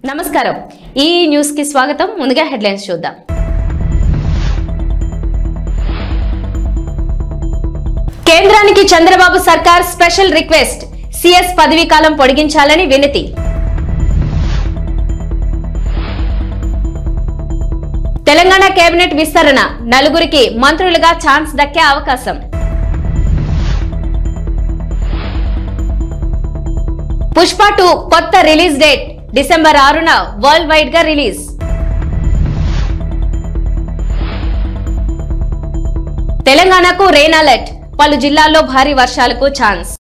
నమస్కారం ఈ న్యూస్ కి స్వాగతం ముందుగా హెడ్లైన్స్ చూద్దాం కేంద్రానికి చంద్రబాబు సర్కార్ స్పెషల్ రిక్వెస్ట్ సిఎస్ పదవీ కాలం పొడిగించాలని వినతి తెలంగాణ కేబినెట్ విస్తరణ నలుగురికి మంత్రులుగా ఛాన్స్ దక్కే అవకాశం పుష్ప టూ కొత్త రిలీజ్ డేట్ డిసెంబర్ ఆరున వరల్డ్ వైడ్ గా రిలీజ్ తెలంగాణకు రెయిన్ అలర్ట్ పలు జిల్లాల్లో భారీ వర్షాలకు ఛాన్స్